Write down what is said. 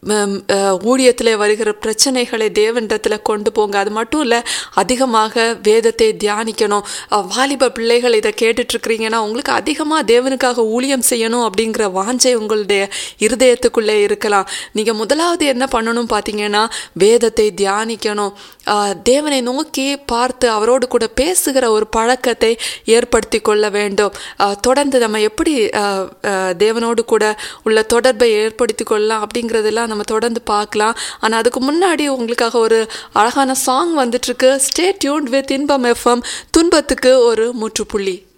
ஊழியத்தில் வருகிற பிரச்சனைகளை தேவனிடத்தில் கொண்டு போங்க அது மட்டும் இல்லை அதிகமாக வேதத்தை தியானிக்கணும் அஹ், வாலிப பிள்ளைகள் இதை கேட்டுட்ருக்கிறீங்கன்னா உங்களுக்கு அதிகமாக தேவனுக்காக ஊழியம் செய்யணும் அப்படிங்கிற வாஞ்சை உங்களுடைய இருதயத்துக்குள்ளே இருக்கலாம் நீங்கள் முதலாவது என்ன பண்ணணும் பார்த்தீங்கன்னா வேதத்தை தியானிக்கணும் அஹ், தேவனை நோக்கி பார்த்து அவரோடு கூட பேசுகிற ஒரு பழக்கத்தை ஏற்படுத்தி கொள்ள வேண்டும் அஹ், தொடர்ந்து நம்ம எப்படி அஹ், அஹ், தேவனோடு கூட உள்ள தொடர்பை ஏற்படுத்தி கொள்ளலாம் அப்படிங்கிறதெல்லாம் நம்ம தொடர்ந்து பார்க்கலாம் ஆனால் அதுக்கு முன்னாடி உங்களுக்காக ஒரு அழகான சாங் வந்துட்டுருக்கு stay tuned with Inbam FM துன்பத்துக்கு ஒரு முற்றுப்புள்ளி